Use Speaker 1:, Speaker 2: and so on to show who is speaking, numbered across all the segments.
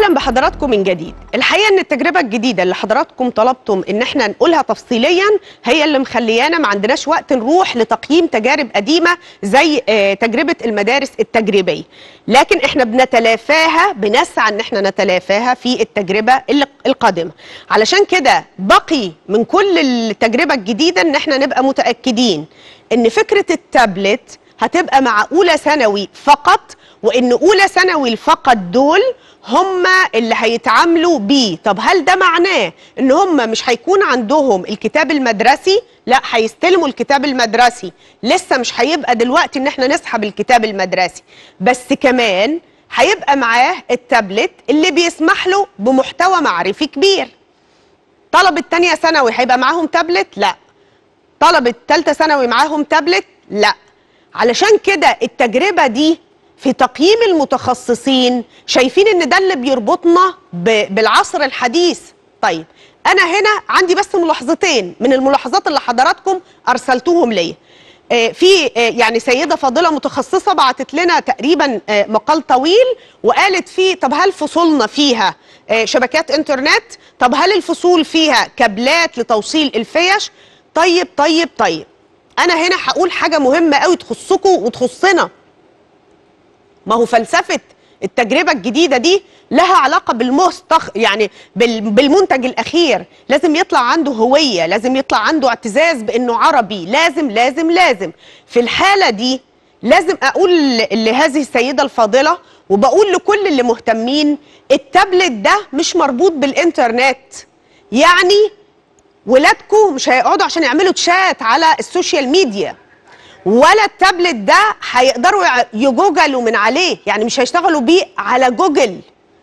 Speaker 1: اهلا بحضراتكم من جديد الحقيقه ان التجربه الجديده اللي حضراتكم طلبتم ان احنا نقولها تفصيليا هي اللي مخليانا ما عندناش وقت نروح لتقييم تجارب قديمه زي آه، تجربه المدارس التجريبيه لكن احنا بنتلافاها بنسعى ان احنا نتلافاها في التجربه اللي- القادمه علشان كده بقي من كل التجربه الجديده ان احنا نبقى متاكدين ان فكره التابلت هتبقى مع اولى ثانوي فقط وان اولى ثانوي فقط دول هم اللي هيتعاملوا بيه طب هل ده معناه ان هم مش هيكون عندهم الكتاب المدرسي لا هيستلموا الكتاب المدرسي لسه مش هيبقى دلوقتي ان احنا نسحب الكتاب المدرسي بس كمان هيبقى معاه التابلت اللي بيسمح له بمحتوى معرفي كبير طلبة تانية ثانوي هيبقى معاهم تابلت لا طلبة تالتة ثانوي معاهم تابلت لا علشان كده التجربة دي في تقييم المتخصصين شايفين ان ده اللي بيربطنا ب- بالعصر الحديث طيب انا هنا عندي بس ملاحظتين من الملاحظات اللي حضراتكم ارسلتوهم ليا آه، في آه، يعني سيدة فاضلة متخصصة بعتت لنا تقريبا آه، مقال طويل وقالت فيه طب هل فصولنا فيها آه، شبكات انترنت طب هل الفصول فيها كابلات لتوصيل الفيش طيب طيب طيب انا هنا هقول حاجة مهمة قوي تخصكم وتخصنا ما هو فلسفة التجربة الجديدة دي لها علاقة بالمستخ يعني بال- بالمنتج الأخير لازم يطلع عنده هوية لازم يطلع عنده اعتزاز بأنه عربي لازم لازم لازم في الحالة دي لازم أقول ل- لهذه السيدة الفاضلة وبقول لكل اللي مهتمين التابلت ده مش مربوط بالإنترنت يعني ولادكم مش هيقعدوا عشان يعملوا تشات على السوشيال ميديا ولا التابلت ده هيقدروا يع- يجوجلوا من عليه يعني مش هيشتغلوا بيه على جوجل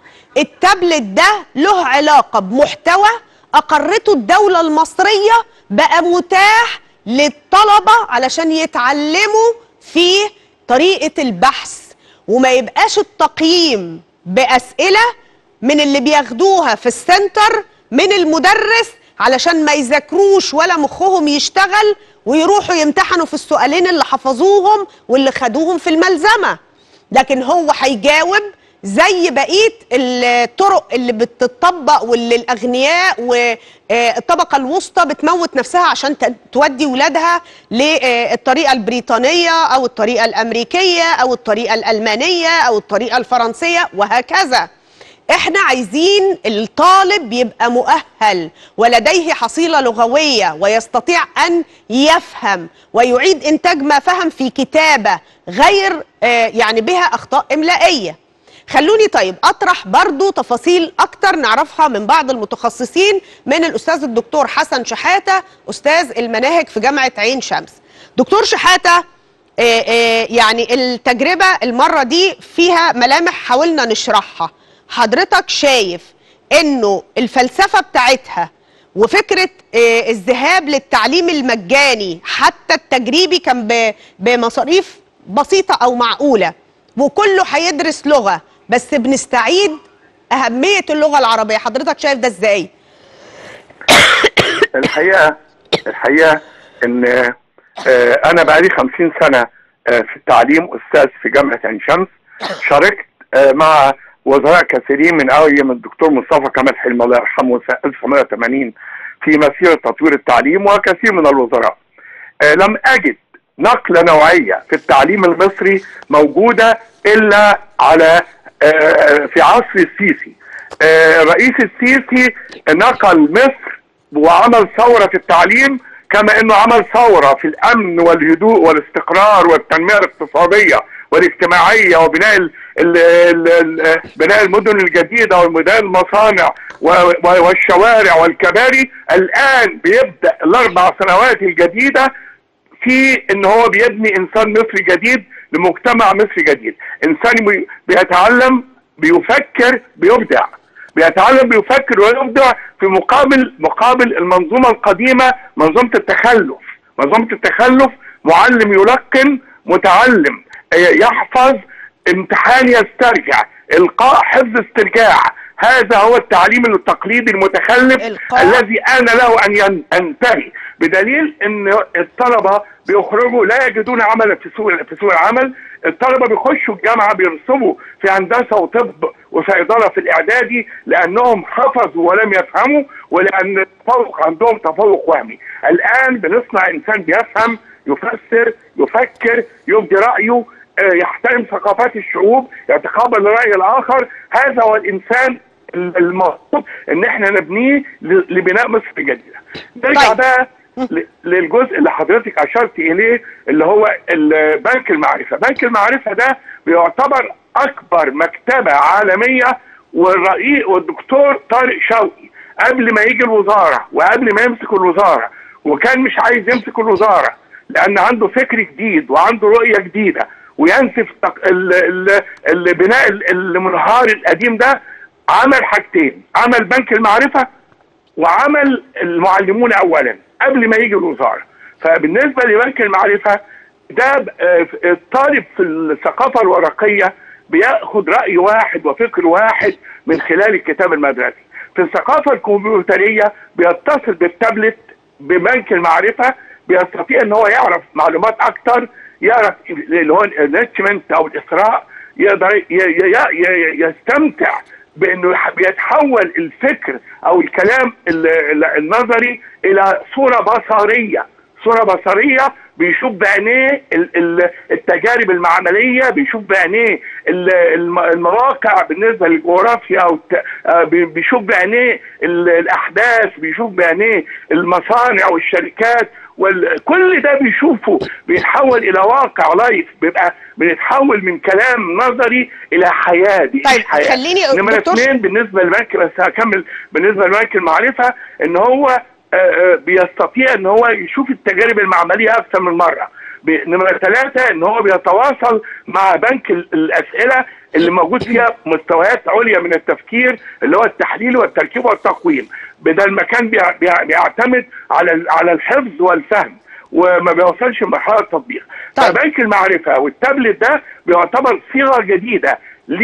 Speaker 1: التابلت ده له علاقة بمحتوى أقرته الدولة المصرية بقى متاح للطلبة علشان يتعلموا في طريقة البحث وما يبقاش التقييم بأسئلة من اللي بياخدوها في السنتر من المدرس علشان ما يذاكروش ولا مخهم يشتغل ويروحوا يمتحنوا في السؤالين اللي حفظوهم واللي خدوهم في الملزمة لكن هو هيجاوب زي بقيه الطرق اللي بتطبق واللي الاغنياء والطبقه الوسطى بتموت نفسها عشان ت- تودي ولادها للطريقه البريطانيه او الطريقه الامريكيه او الطريقه الالمانيه او الطريقه الفرنسيه وهكذا احنا عايزين الطالب يبقى مؤهل ولديه حصيله لغويه ويستطيع ان يفهم ويعيد انتاج ما فهم في كتابه غير آه، يعني بها اخطاء املائيه خلوني طيب اطرح برضو تفاصيل اكتر نعرفها من بعض المتخصصين من الاستاذ الدكتور حسن شحاته استاذ المناهج في جامعه عين شمس دكتور شحاته آه، آه، يعني التجربه المره دي فيها ملامح حاولنا نشرحها حضرتك شايف انه الفلسفه بتاعتها وفكره آه، الذهاب للتعليم المجاني حتى التجريبي كان ب- بمصاريف بسيطه او معقوله وكله هيدرس لغه بس بنستعيد اهميه اللغه العربيه حضرتك شايف ده ازاي
Speaker 2: الحقيقه الحقيقه ان آه، انا بقالي 50 سنه آه، في التعليم استاذ في جامعه عين شمس شاركت آه، مع وزراء كثيرين من ايام الدكتور مصطفى كمال حلمي الله يرحمه سنه 1980 في مسيره تطوير التعليم وكثير من الوزراء آه، لم اجد نقله نوعيه في التعليم المصري موجوده الا على آه، في عصر السيسي آه، الرئيس السيسي نقل مصر وعمل ثوره في التعليم كما انه عمل ثوره في الامن والهدوء والاستقرار والتنميه الاقتصاديه والاجتماعيه وبناء ال ال ال ال بناء المدن الجديده وبناء المصانع و- و- والشوارع والكباري الان بيبدا الاربع سنوات الجديده في ان هو بيبني انسان مصري جديد لمجتمع مصري جديد انسان بي- بيتعلم بيفكر بيبدع بيتعلم بيفكر ويبدع في مقابل مقابل المنظومه القديمه منظومه التخلف منظومه التخلف معلم يلقن متعلم آه، يحفظ امتحان يسترجع القاء حفظ استرجاع هذا هو التعليم التقليدي المتخلف
Speaker 1: إلقاء.
Speaker 2: الذي آن له أن ين- ينتهي بدليل ان الطلبه بيخرجوا لا يجدون عملا في سوق في سوق العمل الطلبه بيخشوا الجامعه بيرسبوا في هندسه وطب وفي اداره في الاعدادي لانهم حفظوا ولم يفهموا ولان التفوق عندهم تفوق وهمي الان بنصنع انسان بيفهم يفسر يفكر يبدي رايه آه، يحترم ثقافات الشعوب يتقبل الراي الاخر هذا هو الانسان المطلوب ان احنا نبنيه ل- لبناء مصر جديده نرجع
Speaker 1: طيب.
Speaker 2: بقى ل- للجزء اللي حضرتك اشرت اليه اللي هو ال- بنك المعرفه بنك المعرفه ده بيعتبر اكبر مكتبه عالميه والرئيس والدكتور طارق شوقي قبل ما يجي الوزاره وقبل ما يمسك الوزاره وكان مش عايز يمسك الوزاره لان عنده فكر جديد وعنده رؤيه جديده وينسف تق- ال- ال- ال- بناء ال- المنهار القديم ده عمل حاجتين عمل بنك المعرفه وعمل المعلمون اولا قبل ما يجي الوزاره فبالنسبه لبنك المعرفه ده ب- آه، الطالب في الثقافه الورقيه بياخد راي واحد وفكر واحد من خلال الكتاب المدرسي في الثقافه الكمبيوتريه بيتصل بالتابلت ببنك المعرفه بيستطيع ان هو يعرف معلومات اكتر يعرف اللي هو الانستمنت او الاسراء يقدر ي- ي- ي- يستمتع بانه يح- بيتحول الفكر او الكلام ال- ال- النظري الى صوره بصريه صوره بصريه بيشوف بعينيه ال- ال- التجارب المعمليه بيشوف بعينيه ال- الم- المواقع بالنسبه للجغرافيا والت- آه، بي- بيشوف بعينيه ال- الاحداث بيشوف بعينيه المصانع والشركات وكل ده بيشوفه بيتحول الى واقع لايف بيبقى بنتحول من كلام نظري الى حياه دي
Speaker 1: طيب،
Speaker 2: حياة.
Speaker 1: خليني
Speaker 2: نمرة
Speaker 1: دكتور-
Speaker 2: اثنين بالنسبه للبنك بس هكمل بالنسبه لبنك المعرفه ان هو آه، آه، بيستطيع ان هو يشوف التجارب المعمليه اكثر من مره ب- نمرة ثلاثة ان هو بيتواصل مع بنك ال- الاسئلة اللي موجود فيها مستويات عليا من التفكير اللي هو التحليل والتركيب والتقويم بدل ما كان بيع- بيع- بيعتمد على ال- على الحفظ والفهم وما بيوصلش لمرحله التطبيق
Speaker 1: طيب.
Speaker 2: فبنك المعرفه والتابلت ده بيعتبر صيغه جديده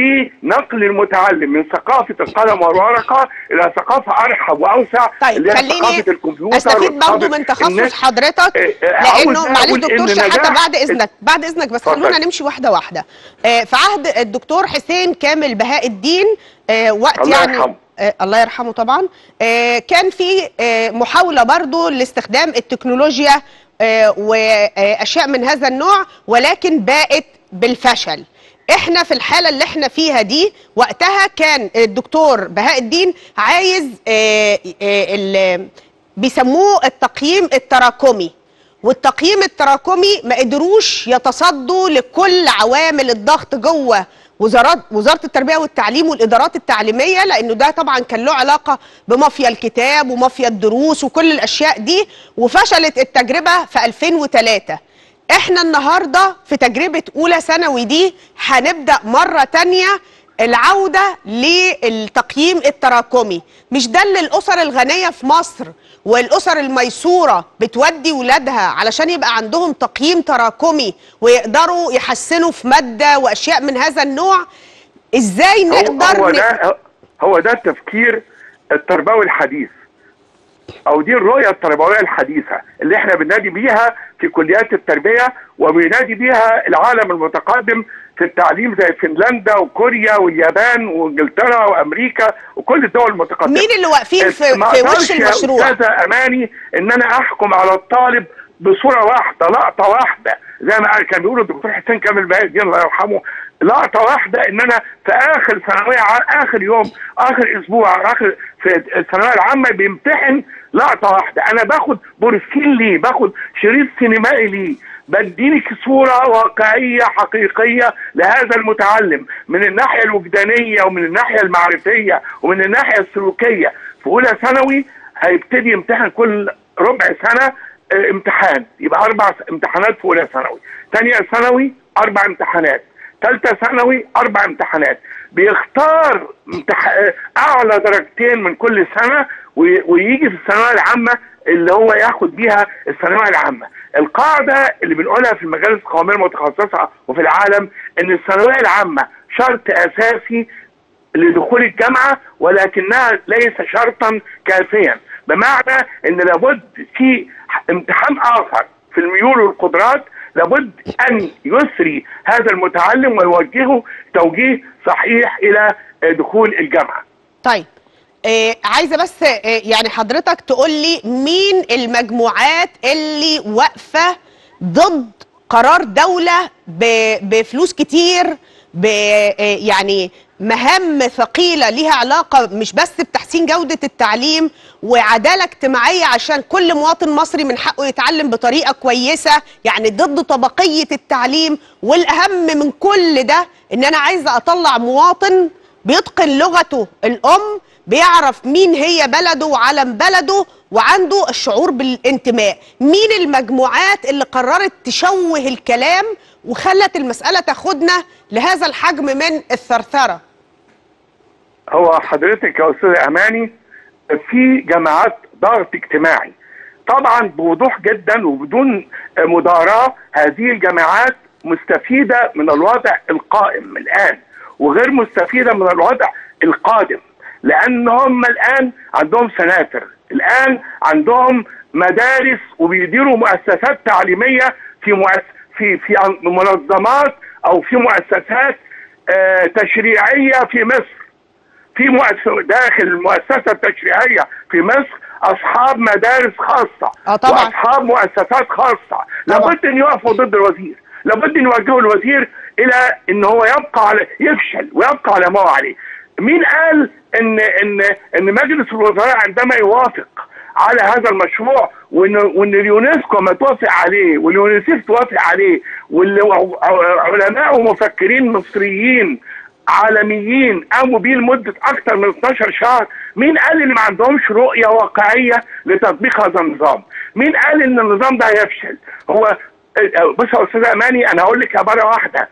Speaker 2: لنقل المتعلم من ثقافه القلم والورقه الى ثقافه ارحب واوسع
Speaker 1: طيب
Speaker 2: اللي هي
Speaker 1: خليني
Speaker 2: ثقافه الكمبيوتر
Speaker 1: استفيد برضه
Speaker 2: وثقافة
Speaker 1: من تخصص
Speaker 2: النت.
Speaker 1: حضرتك
Speaker 2: آه، آه، عاوز
Speaker 1: لانه معلش
Speaker 2: أقول
Speaker 1: دكتور
Speaker 2: إن
Speaker 1: شحاته
Speaker 2: نجاح
Speaker 1: بعد اذنك بعد اذنك بس
Speaker 2: اتفضل.
Speaker 1: خلونا نمشي واحده واحده آه، في عهد الدكتور حسين كامل بهاء الدين آه، وقت
Speaker 2: الله
Speaker 1: يعني
Speaker 2: يرحمه.
Speaker 1: آه، الله يرحمه طبعا آه، كان في آه، محاوله برضه لاستخدام التكنولوجيا آه، واشياء من هذا النوع ولكن باءت بالفشل احنا في الحاله اللي احنا فيها دي وقتها كان الدكتور بهاء الدين عايز آه، آه، ال- بيسموه التقييم التراكمي والتقييم التراكمي ما قدروش يتصدوا لكل عوامل الضغط جوه وزارات وزاره التربيه والتعليم والادارات التعليميه لانه ده طبعا كان له علاقه بمافيا الكتاب ومافيا الدروس وكل الاشياء دي وفشلت التجربه في 2003 احنا النهارده في تجربه اولى ثانوي دي هنبدا مره تانية العوده للتقييم التراكمي مش ده اللي الاسر الغنيه في مصر والاسر الميسوره بتودي ولادها علشان يبقى عندهم تقييم تراكمي ويقدروا يحسنوا في ماده واشياء من هذا النوع ازاي
Speaker 2: هو,
Speaker 1: نقدر
Speaker 2: هو
Speaker 1: ن-
Speaker 2: ده هو ده التفكير التربوي الحديث او دي الرؤيه التربويه الحديثه اللي احنا بننادي بيها في كليات التربيه وبينادي بيها العالم المتقدم في التعليم زي فنلندا وكوريا واليابان وانجلترا وامريكا وكل الدول المتقدمه
Speaker 1: مين اللي واقفين في,
Speaker 2: ما
Speaker 1: في
Speaker 2: أقدرش
Speaker 1: وش
Speaker 2: يا
Speaker 1: المشروع
Speaker 2: استاذه اماني ان انا احكم على الطالب بصوره واحده لقطه واحده زي ما قال- كان بيقول الدكتور حسين كامل بهاء الدين الله يرحمه لقطه واحده ان انا في اخر ثانويه ع- اخر يوم اخر اسبوع اخر في الثانويه العامه بيمتحن لقطه واحده انا باخد بورسكين ليه باخد شريط سينمائي ليه بديلك صورة واقعية حقيقية لهذا المتعلم من الناحية الوجدانية ومن الناحية المعرفية ومن الناحية السلوكية في أولى ثانوي هيبتدي يمتحن كل ربع سنة آه، امتحان يبقى أربع امتحانات في أولى ثانوي تانية ثانوي أربع امتحانات ثالثة ثانوي أربع امتحانات بيختار امتح... آه، أعلى درجتين من كل سنة وي- ويجي في الثانوية العامة اللي هو ياخد بيها الثانويه العامه. القاعده اللي بنقولها في المجالس القوميه المتخصصه وفي العالم ان الثانويه العامه شرط اساسي لدخول الجامعه ولكنها ليس شرطا كافيا بمعنى ان لابد في امتحان اخر في الميول والقدرات لابد ان يسري هذا المتعلم ويوجهه توجيه صحيح الى دخول الجامعه.
Speaker 1: طيب آه عايزه بس آه يعني حضرتك تقول لي مين المجموعات اللي واقفه ضد قرار دوله ب- بفلوس كتير ب آه يعني مهام ثقيله ليها علاقه مش بس بتحسين جوده التعليم وعداله اجتماعيه عشان كل مواطن مصري من حقه يتعلم بطريقه كويسه يعني ضد طبقيه التعليم والاهم من كل ده ان انا عايزه اطلع مواطن بيتقن لغته الام بيعرف مين هي بلده وعلم بلده وعنده الشعور بالانتماء مين المجموعات اللي قررت تشوه الكلام وخلت المسألة تاخدنا لهذا الحجم من الثرثرة
Speaker 2: هو حضرتك يا استاذ اماني في جماعات ضغط اجتماعي طبعا بوضوح جدا وبدون مداراة هذه الجماعات مستفيدة من الوضع القائم الآن وغير مستفيدة من الوضع القادم لأن هم الآن عندهم سناتر الآن عندهم مدارس وبيديروا مؤسسات تعليمية في مؤس... في في منظمات أو في مؤسسات آه تشريعية في مصر في مؤسسة داخل المؤسسة التشريعية في مصر أصحاب مدارس خاصة
Speaker 1: آه طبعا.
Speaker 2: وأصحاب مؤسسات خاصة لابد أن يقفوا ضد الوزير لابد أن يوجهوا الوزير إلى أن هو يبقى على يفشل ويبقى على ما هو عليه مين قال ان ان ان مجلس الوزراء عندما يوافق على هذا المشروع وان وان اليونسكو ما توافق عليه واليونيسيف توافق عليه والعلماء ومفكرين مصريين عالميين قاموا بيه لمده اكثر من 12 شهر مين قال ان ما عندهمش رؤيه واقعيه لتطبيق هذا النظام مين قال ان النظام ده هيفشل هو بص يا استاذ اماني انا هقول لك عباره واحده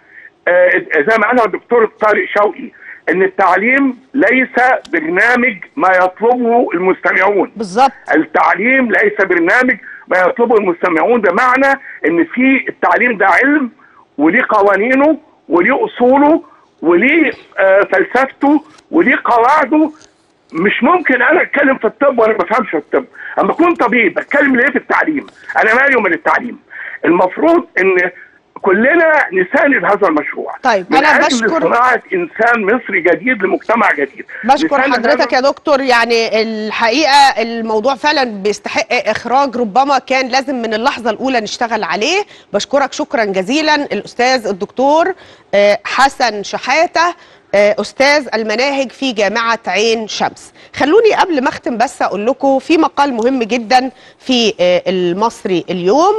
Speaker 2: زي ما قالها الدكتور طارق شوقي ان التعليم ليس برنامج ما يطلبه المستمعون
Speaker 1: بالظبط
Speaker 2: التعليم ليس برنامج ما يطلبه المستمعون بمعنى ان في التعليم ده علم وليه قوانينه وليه اصوله وليه آه فلسفته وليه قواعده مش ممكن انا اتكلم في الطب وانا ما بفهمش في الطب اما اكون طبيب اتكلم ليه في التعليم انا مالي ومن التعليم المفروض ان كلنا نساند هذا المشروع
Speaker 1: طيب
Speaker 2: من
Speaker 1: انا
Speaker 2: أجل
Speaker 1: بشكر
Speaker 2: صناعه انسان مصري جديد لمجتمع جديد
Speaker 1: بشكر
Speaker 2: نساند
Speaker 1: حضرتك
Speaker 2: هذا-
Speaker 1: يا دكتور يعني الحقيقه الموضوع فعلا بيستحق اخراج ربما كان لازم من اللحظه الاولى نشتغل عليه بشكرك شكرا جزيلا الاستاذ الدكتور آه، حسن شحاته آه، استاذ المناهج في جامعه عين شمس خلوني قبل ما اختم بس اقول لكم في مقال مهم جدا في آه، المصري اليوم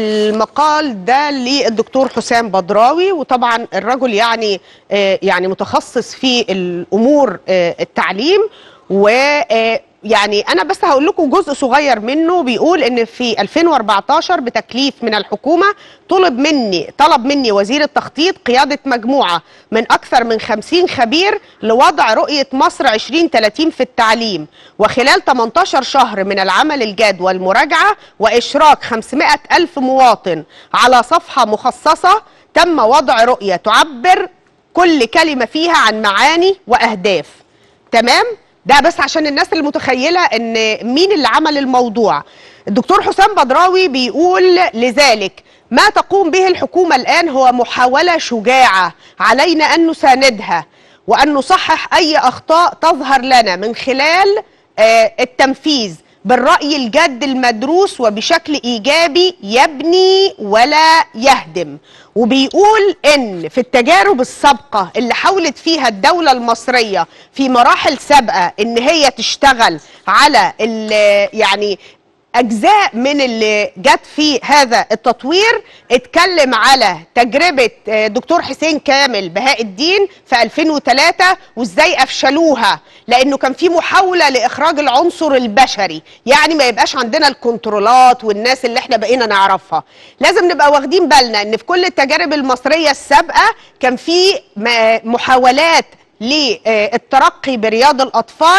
Speaker 1: المقال ده للدكتور حسام بدراوي وطبعا الرجل يعني آه، يعني متخصص في الامور آه، التعليم و آه، يعني انا بس هقول لكم جزء صغير منه بيقول ان في 2014 بتكليف من الحكومه طلب مني طلب مني وزير التخطيط قياده مجموعه من اكثر من 50 خبير لوضع رؤيه مصر 2030 في التعليم وخلال 18 شهر من العمل الجاد والمراجعه واشراك 500 الف مواطن على صفحه مخصصه تم وضع رؤيه تعبر كل كلمه فيها عن معاني واهداف تمام ده بس عشان الناس اللي متخيله ان مين اللي عمل الموضوع الدكتور حسام بدراوي بيقول لذلك ما تقوم به الحكومه الان هو محاوله شجاعه علينا ان نساندها وان نصحح اي اخطاء تظهر لنا من خلال آه، التنفيذ بالرأي الجاد المدروس وبشكل إيجابي يبني ولا يهدم وبيقول إن في التجارب السابقة اللي حاولت فيها الدولة المصرية في مراحل سابقة إن هي تشتغل على ال- يعني اجزاء من اللي جت في هذا التطوير اتكلم على تجربه آه، دكتور حسين كامل بهاء الدين في 2003 وازاي افشلوها لانه كان في محاوله لاخراج العنصر البشري يعني ما يبقاش عندنا الكنترولات والناس اللي احنا بقينا نعرفها لازم نبقى واخدين بالنا ان في كل التجارب المصريه السابقه كان في م- محاولات للترقي برياض الأطفال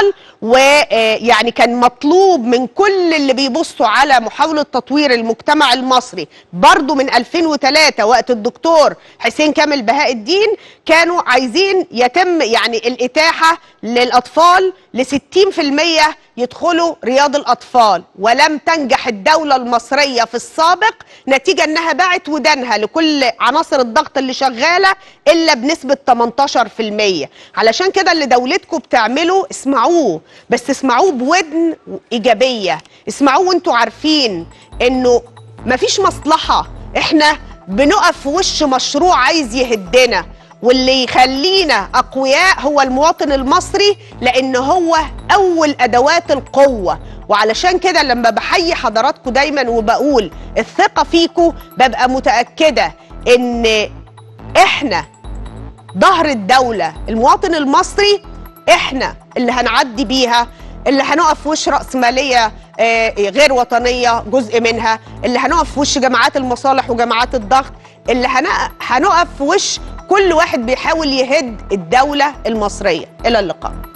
Speaker 1: ويعني كان مطلوب من كل اللي بيبصوا على محاولة تطوير المجتمع المصري برضو من 2003 وقت الدكتور حسين كامل بهاء الدين كانوا عايزين يتم يعني الإتاحة للأطفال ل 60% يدخلوا رياض الأطفال ولم تنجح الدولة المصرية في السابق نتيجة أنها باعت ودانها لكل عناصر الضغط اللي شغالة إلا بنسبة 18% علشان كده اللي دولتكم بتعمله اسمعوه بس اسمعوه بودن إيجابية اسمعوه وانتوا عارفين أنه مفيش مصلحة احنا بنقف في وش مشروع عايز يهدنا واللي يخلينا اقوياء هو المواطن المصري لان هو اول ادوات القوه وعلشان كده لما بحيي حضراتكم دايما وبقول الثقه فيكم ببقى متاكده ان احنا ظهر الدوله المواطن المصري احنا اللي هنعدي بيها اللي هنقف في وش رأسمالية آه، غير وطنية جزء منها اللي هنقف في وش جماعات المصالح وجماعات الضغط اللي هن- هنقف في وش كل واحد بيحاول يهد الدولة المصرية إلى اللقاء